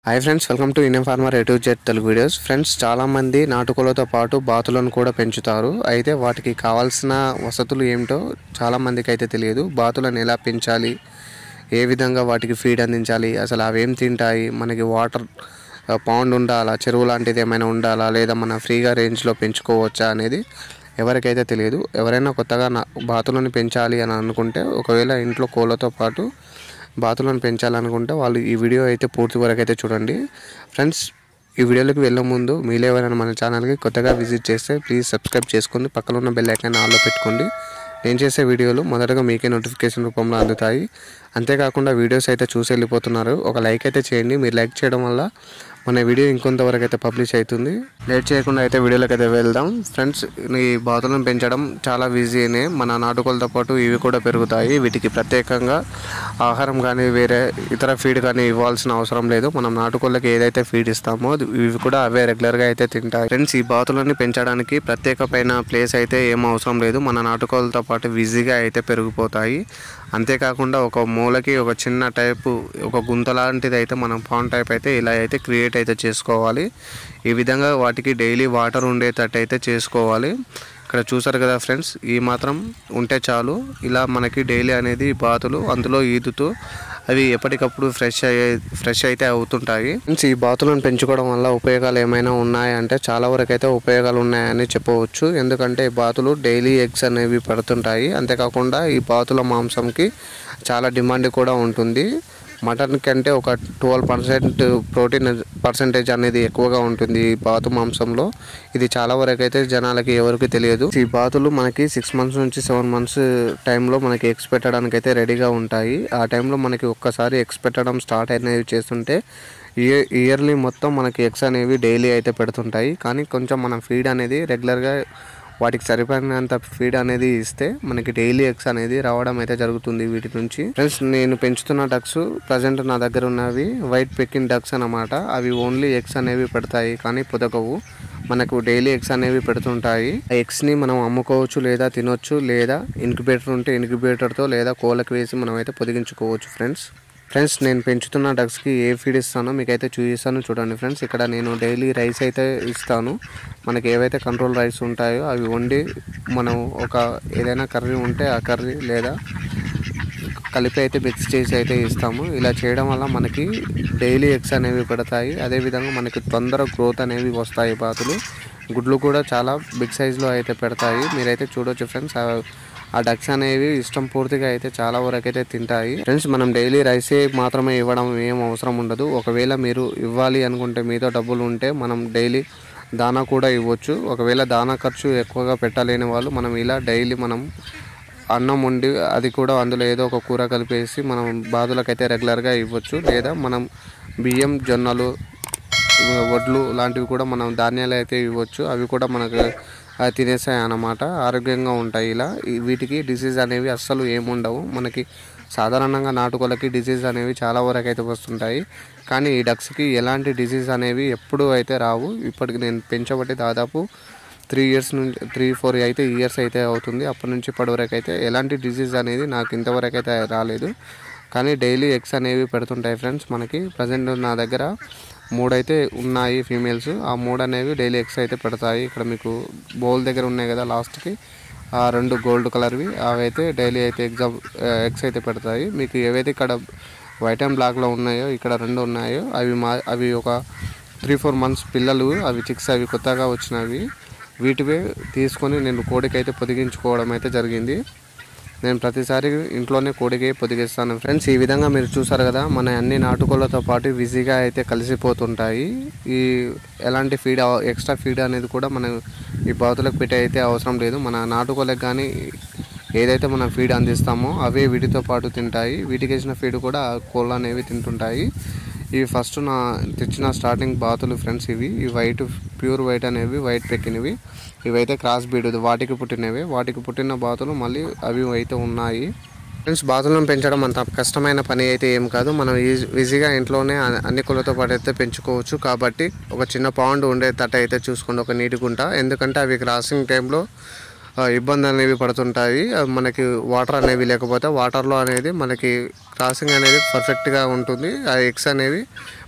hi friends welcome to Indian farmer A to Z Telugu videos friends చాలామంది నాటుకోలతో పాటు బాతులను కూడా పెంచుతారు అయితే వాటికి కావాల్సిన వసతులు ఏమిటో చాలామందికి అయితే తెలియదు బాతులను ఎలా పెంచాలి ఏ విధంగా వాటికి ఫీడ్ అందించాలి అసలు అవి ఏం తింటాయి మనకి వాటర్ పౌండ్ ఉండాలా చెరువు లాంటిది ఏమైనా ఉండాలా లేదా మన ఫ్రీగా రేంజ్లో పెంచుకోవచ్చా అనేది ఎవరికైతే తెలియదు ఎవరైనా కొత్తగా నా బాతులను పెంచాలి అని అనుకుంటే ఒకవేళ ఇంట్లో కోళ్ళతో పాటు బాతులను పెంచాలనుకుంటే వాళ్ళు ఈ వీడియో అయితే పూర్తి వరకు అయితే చూడండి ఫ్రెండ్స్ ఈ వీడియోలోకి వెళ్ళే ముందు మీలో ఎవరైనా మన ఛానల్కి కొత్తగా విజిట్ చేస్తే ప్లీజ్ సబ్స్క్రైబ్ చేసుకోండి పక్కన ఉన్న బెల్ ఐకాన్ ఆన్లో పెట్టుకోండి నేను చేసే వీడియోలు మొదటగా మీకే నోటిఫికేషన్ రూపంలో అందుతాయి అంతేకాకుండా వీడియోస్ అయితే చూసి వెళ్ళిపోతున్నారు ఒక లైక్ అయితే చేయండి మీరు లైక్ చేయడం వల్ల మన వీడియో ఇంకొంతవరకు అయితే పబ్లిష్ అవుతుంది లేట్ చేయకుండా అయితే వీడియోలోకి అయితే వెళ్దాం ఫ్రెండ్స్ ఈ బాతులను పెంచడం చాలా ఈజీనే మన నాటుకోలతో పాటు ఇవి కూడా పెరుగుతాయి వీటికి ప్రత్యేకంగా ఆహారం కానీ వేరే ఇతర ఫీడ్ కానీ ఇవ్వాల్సిన అవసరం లేదు మనం నాటుకోళ్ళకి ఏదైతే ఫీడ్ ఇస్తామో అది- ఇవి కూడా అవే రెగ్యులర్గా అయితే తింటాయి ఫ్రెండ్స్ ఈ బాతులని పెంచడానికి ప్రత్యేకమైన ప్లేస్ అయితే ఏం అవసరం లేదు మన నాటుకోలతో పాటు ఈజీగా అయితే పెరిగిపోతాయి అంతేకాకుండా ఒక మూలకి ఒక చిన్న టైపు ఒక గుంత లాంటిది అయితే మనం పాన్ టైప్ అయితే ఇలా అయితే క్రియేట్ అయితే చేసుకోవాలి ఈ విధంగా వాటికి డైలీ వాటర్ ఉండేటట్టు అయితే చేసుకోవాలి ఇక్కడ చూసారు కదా ఫ్రెండ్స్ ఈ మాత్రం ఉంటే చాలు ఇలా మనకి డైలీ అనేది ఈ బాతులు అందులో ఈదుతూ అవి ఎప్పటికప్పుడు ఫ్రెష్ అయ్యే ఫ్రెష్ అయితే అవుతుంటాయి ఫ్రెండ్స్ ఈ బాతులను పెంచుకోవడం వల్ల ఉపయోగాలు ఏమైనా ఉన్నాయంటే చాలా వరకు అయితే ఉపయోగాలు ఉన్నాయని చెప్పవచ్చు ఎందుకంటే ఈ బాతులు డైలీ ఎగ్స్ అనేవి పడుతుంటాయి అంతేకాకుండా ఈ బాతుల మాంసంకి చాలా డిమాండ్ కూడా ఉంటుంది మటన్ కంటే ఒక ట్వెల్వ్ పర్సెంట్ ప్రోటీన్ పర్సెంటేజ్ అనేది ఎక్కువగా ఉంటుంది ఈ బాతు మాంసంలో ఇది చాలా వరకు అయితే జనాలకి ఎవరికి తెలియదు ఈ బాతులు మనకి సిక్స్ మంత్స్ నుంచి సెవెన్ మంత్స్ టైంలో మనకి ఎగ్స్ పెట్టడానికి అయితే రెడీగా ఉంటాయి ఆ టైంలో మనకి ఒక్కసారి ఎగ్స్ పెట్టడం స్టార్ట్ అనేవి చేస్తుంటే ఇయర్ ఇయర్లీ మొత్తం మనకి ఎగ్స్ అనేవి డైలీ అయితే పెడుతుంటాయి కానీ కొంచెం మనం ఫీడ్ అనేది రెగ్యులర్గా వాటికి సరిపడినంత ఫీడ్ అనేది ఇస్తే మనకి డైలీ ఎగ్స్ అనేది రావడం అయితే జరుగుతుంది వీటి నుంచి ఫ్రెండ్స్ నేను పెంచుతున్న డక్స్ ప్రజెంట్ నా దగ్గర ఉన్నవి వైట్ పెకిన్ డక్స్ అన్నమాట అవి ఓన్లీ ఎగ్స్ అనేవి పెడతాయి కానీ పొదగవు మనకు డైలీ ఎగ్స్ అనేవి పెడుతుంటాయి ఆ ఎగ్స్ ని మనం అమ్ముకోవచ్చు లేదా తినొచ్చు లేదా ఇన్క్యుబేటర్ ఉంటే ఇన్క్యుబేటర్తో లేదా కోళ్ళకి వేసి మనం అయితే పొదిగించుకోవచ్చు ఫ్రెండ్స్ ఫ్రెండ్స్ నేను పెంచుతున్న డక్స్కి ఏ ఫీడ్ ఇస్తానో మీకైతే చూపిస్తాను చూడండి ఫ్రెండ్స్ ఇక్కడ నేను డైలీ రైస్ అయితే ఇస్తాను మనకి ఏవైతే కంట్రోల్ రైస్ ఉంటాయో అవి వండి మనం ఒక ఏదైనా కర్రీ ఉంటే ఆ కర్రీ లేదా కలిపి అయితే మిక్స్ చేసి అయితే ఇస్తాము ఇలా చేయడం వల్ల మనకి డైలీ ఎగ్స్ అనేవి పెడతాయి అదేవిధంగా మనకి తొందర గ్రోత్ అనేవి వస్తాయి బాతులు గుడ్లు కూడా చాలా బిగ్ సైజులో అయితే పెడతాయి మీరైతే చూడొచ్చు ఫ్రెండ్స్ ఆ- ఆ డక్స్ అనేవి ఇష్టం పూర్తిగా అయితే చాలా వరకు అయితే తింటాయి ఫ్రెండ్స్ మనం డైలీ రైసే మాత్రమే ఇవ్వడం ఏం అవసరం ఉండదు ఒకవేళ మీరు ఇవ్వాలి అనుకుంటే మీతో డబ్బులు ఉంటే మనం డైలీ దానా కూడా ఇవ్వచ్చు ఒకవేళ దానా ఖర్చు ఎక్కువగా పెట్టలేని వాళ్ళు మనం ఇలా డైలీ మనం అన్నం వండి అది కూడా అందులో ఏదో ఒక కూర కలిపేసి మనం బాదులకైతే రెగ్యులర్గా ఇవ్వచ్చు లేదా మనం బియ్యం జొన్నలు వడ్లు లాంటివి కూడా మనం ధాన్యాలు అయితే ఇవ్వచ్చు అవి కూడా మనకు ఆ, తినేసాయి అన్నమాట ఆరోగ్యంగా ఉంటాయి ఇలా ఈ- వీటికి డిసీజ్ అనేవి అస్సలు ఏముండవు మనకి సాధారణంగా నాటుకోలకి డిసీజ్ అనేవి చాలా వరకు అయితే వస్తుంటాయి కానీ ఈ డక్స్కి ఎలాంటి డిసీజ్ అనేవి ఎప్పుడూ అయితే రావు ఇప్పటికి నేను పెంచబట్టి దాదాపు త్రీ ఇయర్స్ నుంచి త్రీ ఫోర్ అయితే ఇయర్స్ అయితే అవుతుంది అప్పటి నుంచి ఇప్పటి వరకు అయితే ఎలాంటి డిసీజ్ అనేది నాకు ఇంతవరకు అయితే రాలేదు కానీ డైలీ ఎగ్స్ అనేవి పెడుతుంటాయి ఫ్రెండ్స్ మనకి ప్రజెంట్ నా దగ్గర మూడైతే ఉన్నాయి ఫీమేల్స్ ఆ మూడు అనేవి డైలీ ఎగ్స్ అయితే పెడతాయి ఇక్కడ మీకు బౌల్ దగ్గర ఉన్నాయి కదా లాస్ట్కి ఆ రెండు గోల్డ్ కలర్వి అవి అయితే డైలీ అయితే ఎగ్జామ్ ఎగ్స్ అయితే పెడతాయి మీకు ఏవైతే ఇక్కడ వైట్ అండ్ బ్లాక్లో ఉన్నాయో ఇక్కడ రెండు ఉన్నాయో అవి మా అవి ఒక త్రీ ఫోర్ మంత్స్ పిల్లలు అవి చిక్స్ అవి కొత్తగా వచ్చినవి వీటివే తీసుకొని నేను కోడికైతే పొదిగించుకోవడం అయితే జరిగింది నేను ప్రతిసారి ఇంట్లోనే కోడికి పొదిగిస్తాను ఫ్రెండ్స్ ఈ విధంగా మీరు చూసారు కదా మన అన్ని నాటుకోళ్ళతో పాటు బిజీగా అయితే కలిసిపోతుంటాయి ఈ ఎలాంటి ఫీడ్ ఎక్స్ట్రా ఫీడ్ అనేది కూడా మనం ఈ బాతులకు పెట్టే అయితే అవసరం లేదు మన నాటుకోళ్ళకి కానీ ఏదైతే మనం ఫీడ్ అందిస్తామో అవే వీటితో పాటు తింటాయి వీటికి వేసిన ఫీడ్ కూడా ఆ కోళ్ళు అనేవి తింటుంటాయి ఇవి ఫస్ట్ నా తెచ్చిన స్టార్టింగ్ బాతులు ఫ్రెండ్స్ ఇవి ఈ వైట్ ప్యూర్ వైట్ అనేవి వైట్ పెక్కినవి ఇవైతే క్రాస్ బీడ్ వాటికి పుట్టినవి వాటికి పుట్టిన బాతులు మళ్ళీ అవి అయితే ఉన్నాయి ఫ్రెండ్స్ బాతులను పెంచడం అంత కష్టమైన పని అయితే ఏం కాదు మనం ఈజీ- ఈజీగా ఇంట్లోనే అ- అన్ని కులతో పాటు అయితే పెంచుకోవచ్చు కాబట్టి ఒక చిన్న పాండ్ ఉండేటట్టు అయితే చూసుకోండి ఒక నీటి గుంట ఎందుకంటే అవి క్రాసింగ్ టైంలో ఆ, ఇబ్బంది అనేవి పడుతుంటాయి ఆ, మనకి వాటర్ అనేవి లేకపోతే వాటర్లో అనేది మనకి క్రాసింగ్ అనేది పర్ఫెక్ట్గా ఉంటుంది ఆ ఎగ్స్ అనేవి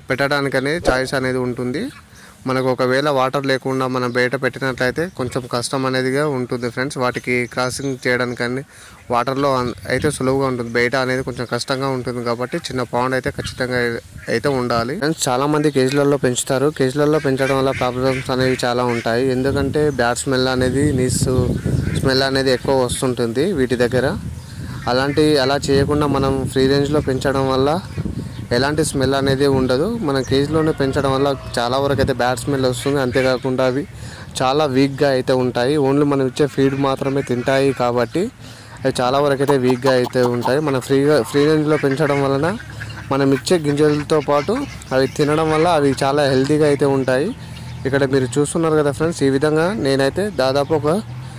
పెట్టడానికి అనేది చాయిస్ అనేది ఉంటుంది మనకు ఒకవేళ వాటర్ లేకుండా మనం బయట పెట్టినట్లయితే కొంచెం కష్టం అనేదిగా ఉంటుంది ఫ్రెండ్స్ వాటికి క్రాసింగ్ చేయడానికి కానీ వాటర్లో అన్- అయితే సులువుగా ఉంటుంది బయట అనేది కొంచెం కష్టంగా ఉంటుంది కాబట్టి చిన్న పాండ్ అయితే ఖచ్చితంగా అయితే ఉండాలి ఫ్రెండ్స్ చాలా మంది కేజీలలో పెంచుతారు కేజీలలో పెంచడం వల్ల ప్రాబ్లమ్స్ అనేవి చాలా ఉంటాయి ఎందుకంటే బ్యాడ్ స్మెల్ అనేది నీస్ స్మెల్ అనేది ఎక్కువ వస్తుంటుంది వీటి దగ్గర అలాంటి అలా చేయకుండా మనం ఫ్రీ రేంజ్లో పెంచడం వల్ల ఎలాంటి స్మెల్ అనేది ఉండదు మనం కేజీలోనే పెంచడం వల్ల చాలా వరకు అయితే బ్యాడ్ స్మెల్ వస్తుంది అంతేకాకుండా అవి చాలా వీక్గా అయితే ఉంటాయి ఓన్లీ మనం ఇచ్చే ఫీడ్ మాత్రమే తింటాయి కాబట్టి అవి చాలా వరకు అయితే వీక్గా అయితే ఉంటాయి మనం ఫ్రీగా ఫ్రీ రేంజ్లో పెంచడం వలన మనం ఇచ్చే గింజలతో పాటు అవి తినడం వల్ల అవి చాలా హెల్తీగా అయితే ఉంటాయి ఇక్కడ మీరు చూస్తున్నారు కదా ఫ్రెండ్స్ ఈ విధంగా నేనైతే దాదాపు ఒక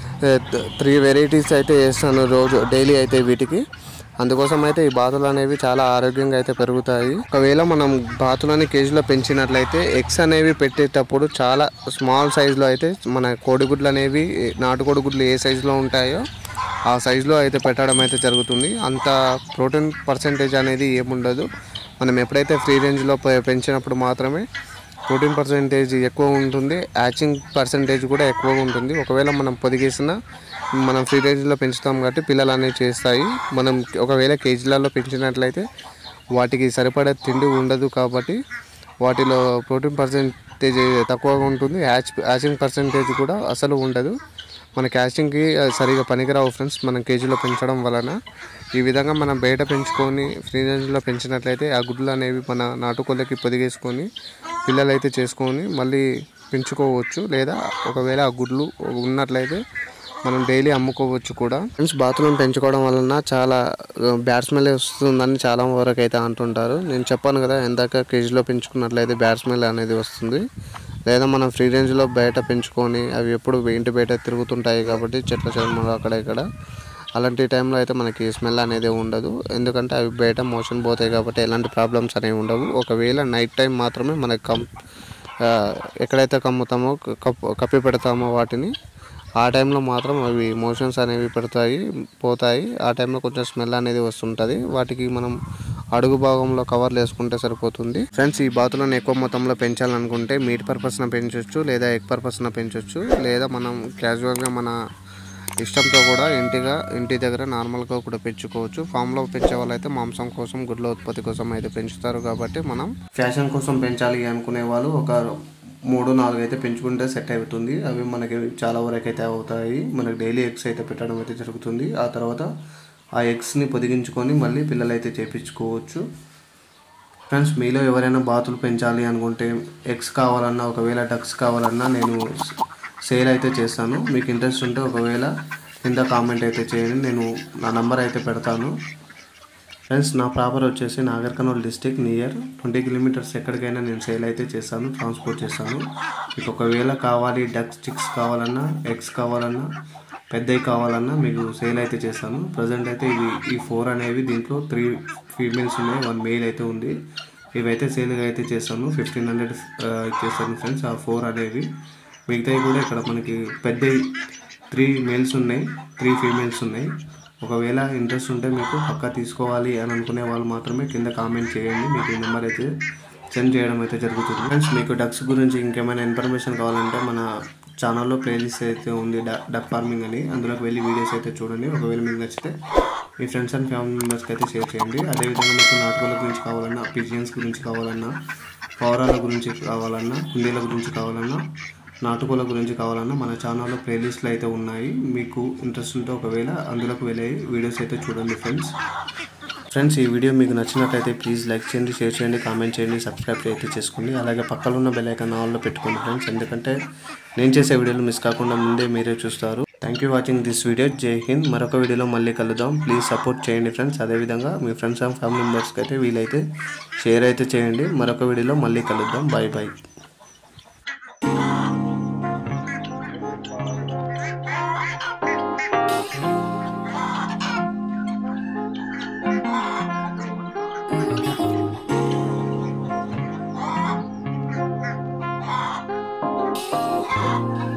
త్రీ వెరైటీస్ అయితే వేస్తాను రోజు డైలీ అయితే వీటికి అందుకోసం అయితే ఈ బాతులు అనేవి చాలా ఆరోగ్యంగా అయితే పెరుగుతాయి ఒకవేళ మనం బాతులని కేజీలో పెంచినట్లయితే ఎగ్స్ అనేవి పెట్టేటప్పుడు చాలా స్మాల్ సైజులో అయితే మన కోడిగుడ్లు అనేవి నాటుకోడి గుడ్లు ఏ సైజులో ఉంటాయో ఆ సైజులో అయితే పెట్టడం అయితే జరుగుతుంది అంత ప్రోటీన్ పర్సంటేజ్ అనేది ఏముండదు మనం ఎప్పుడైతే ఫ్రీ రేంజ్లో పె- పెంచినప్పుడు మాత్రమే ప్రోటీన్ పర్సంటేజ్ ఎక్కువ ఉంటుంది యాచింగ్ పర్సంటేజ్ కూడా ఎక్కువగా ఉంటుంది ఒకవేళ మనం పొదిగేసిన మనం ఫ్రీ రేంజ్లో పెంచుతాం కాబట్టి పిల్లలు అనేవి చేస్తాయి మనం ఒకవేళ కేజీలలో పెంచినట్లయితే వాటికి సరిపడే తిండి ఉండదు కాబట్టి వాటిలో ప్రోటీన్ పర్సంటేజ్ తక్కువగా ఉంటుంది యాచ్ యాచింగ్ పర్సంటేజ్ కూడా అసలు ఉండదు మన క్యాస్టింగ్కి సరిగా పనికిరావు ఫ్రెండ్స్ మనం కేజీలో పెంచడం వలన ఈ విధంగా మనం బయట పెంచుకొని ఫ్రీ రేంజ్లో పెంచినట్లయితే ఆ గుడ్లు అనేవి మన నాటుకోళ్ళకి పొదిగేసుకొని పిల్లలు అయితే చేసుకొని మళ్ళీ పెంచుకోవచ్చు లేదా ఒకవేళ ఆ గుడ్లు ఉన్నట్లయితే మనం డైలీ అమ్ముకోవచ్చు కూడా ఫ్రెండ్స్ బాత్రూమ్ పెంచుకోవడం వలన చాలా బ్యాడ్ స్మెల్ వస్తుందని చాలా వరకు అయితే అంటుంటారు నేను చెప్పాను కదా ఎందాక కేజీలో పెంచుకున్నట్లయితే బ్యాడ్ స్మెల్ అనేది వస్తుంది లేదా మనం ఫ్రీ రేంజ్లో బయట పెంచుకొని అవి ఎప్పుడు ఇంటి బయట తిరుగుతుంటాయి కాబట్టి చెట్ల చర్మలు అక్కడ ఇక్కడ అలాంటి టైంలో అయితే మనకి స్మెల్ అనేది ఉండదు ఎందుకంటే అవి బయట మోషన్ పోతాయి కాబట్టి ఎలాంటి ప్రాబ్లమ్స్ అనేవి ఉండవు ఒకవేళ నైట్ టైం మాత్రమే మనకి కం ఆ, ఎక్కడైతే కమ్ముతామో కప్పు కప్పి పెడతామో వాటిని ఆ టైంలో మాత్రం అవి మోషన్స్ అనేవి పెడతాయి పోతాయి ఆ టైంలో కొంచెం స్మెల్ అనేది వస్తుంటుంది వాటికి మనం అడుగు భాగంలో కవర్లు వేసుకుంటే సరిపోతుంది ఫ్రెండ్స్ ఈ బాతులను ఎక్కువ మొత్తంలో పెంచాలనుకుంటే మీట్ పర్పస్న పెంచవచ్చు లేదా ఎగ్ పర్పస్న పెంచవచ్చు లేదా మనం క్యాజువల్గా మన ఇష్టంతో కూడా ఇంటిగా ఇంటి దగ్గర నార్మల్గా కూడా పెంచుకోవచ్చు ఫామ్లో పెంచే వాళ్ళైతే మాంసం కోసం గుడ్ల ఉత్పత్తి కోసం అయితే పెంచుతారు కాబట్టి మనం ఫ్యాషన్ కోసం పెంచాలి అనుకునే వాళ్ళు ఒక మూడు నాలుగు అయితే పెంచుకుంటే సెట్ అవుతుంది అవి మనకి చాలా వరకు అయితే అవుతాయి మనకి డైలీ ఎగ్స్ అయితే పెట్టడం అయితే జరుగుతుంది ఆ తర్వాత ఆ ఎగ్స్ని పొదిగించుకొని మళ్ళీ పిల్లలు అయితే చేపించుకోవచ్చు ఫ్రెండ్స్ మీలో ఎవరైనా బాతులు పెంచాలి అనుకుంటే ఎగ్స్ కావాలన్నా ఒకవేళ డక్స్ కావాలన్నా నేను సేల్ అయితే చేస్తాను మీకు ఇంట్రెస్ట్ ఉంటే ఒకవేళ కింద కామెంట్ అయితే చేయండి నేను నా నంబర్ అయితే పెడతాను ఫ్రెండ్స్ నా ప్రాపర్ వచ్చేసి Nagar Kurnool district near twenty kilometres ఎక్కడికైనా నేను సేల్ అయితే చేస్తాను ట్రాన్స్పోర్ట్ చేస్తాను మీకు ఒకవేళ కావాలి డక్ స్టిక్స్ కావాలన్నా ఎగ్స్ కావాలన్నా పెద్దవి కావాలన్నా మీకు సేల్ అయితే చేస్తాను ప్రజెంట్ అయితే ఇవి ఈ ఫోర్ అనేవి దీంట్లో త్రీ ఫీమేల్స్ ఉన్నాయి వన్ మేల్ అయితే ఉంది ఇవైతే సేల్గా అయితే చేస్తాను ఫిఫ్టీన్ హండ్రెడ్ ఇచ్చేస్తాను ఫ్రెండ్స్ ఆ ఫోర్ అనేవి మిగతావి కూడా ఇక్కడ మనకి పెద్ద త్రీ మేల్స్ ఉన్నాయి త్రీ ఫీమేల్స్ ఉన్నాయి ఒకవేళ ఇంట్రెస్ట్ ఉంటే మీకు పక్కా తీసుకోవాలి అని అనుకునే వాళ్ళు మాత్రమే కింద కామెంట్ చేయండి మీకు ఈ నెంబర్ అయితే సెండ్ చేయడం అయితే జరుగుతుంది ఫ్రెండ్స్ మీకు డక్స్ గురించి ఇంకేమైనా ఇన్ఫర్మేషన్ కావాలంటే మన ఛానల్లో ప్లేలిస్ట్ అయితే ఉంది డ- డక్ ఫార్మింగ్ అని అందులోకి వెళ్ళి వీడియోస్ అయితే చూడండి ఒకవేళ మీకు నచ్చితే మీ ఫ్రెండ్స్ అండ్ ఫ్యామిలీ మెంబర్స్కి అయితే షేర్ చేయండి అదేవిధంగా మీకు నాటుకోల గురించి కావాలన్నా పిజియన్స్ గురించి కావాలన్నా పౌరాల గురించి కావాలన్నా కుండీల గురించి కావాలన్నా నాటుకోల గురించి కావాలన్నా మన ఛానల్లో ప్లేలిస్ట్లు అయితే ఉన్నాయి మీకు ఇంట్రెస్ట్ ఉంటే ఒకవేళ అందులోకి వెళ్ళి వీడియోస్ అయితే చూడండి ఫ్రెండ్స్ ఫ్రెండ్స్ ఈ వీడియో మీకు నచ్చినట్లయితే ప్లీజ్ లైక్ చేయండి షేర్ చేయండి కామెంట్ చేయండి సబ్స్క్రైబ్ అయితే చేసుకోండి అలాగే పక్కన ఉన్న బెల్ ఐకాన్ ఆల్లో పెట్టుకోండి ఫ్రెండ్స్ ఎందుకంటే నేను చేసే వీడియోలు మిస్ కాకుండా ముందే మీరే చూస్తారు thank you watching this video Jai Hind మరొక వీడియోలో మళ్ళీ కలుద్దాం ప్లీజ్ సపోర్ట్ చేయండి ఫ్రెండ్స్ అదేవిధంగా మీ ఫ్రెండ్స్ అండ్ ఫ్యామిలీ మెంబర్స్కి అయితే వీలైతే షేర్ అయితే చేయండి మరొక వీడియోలో మళ్ళీ కలుద్దాం బాయ్ బాయ్ Thank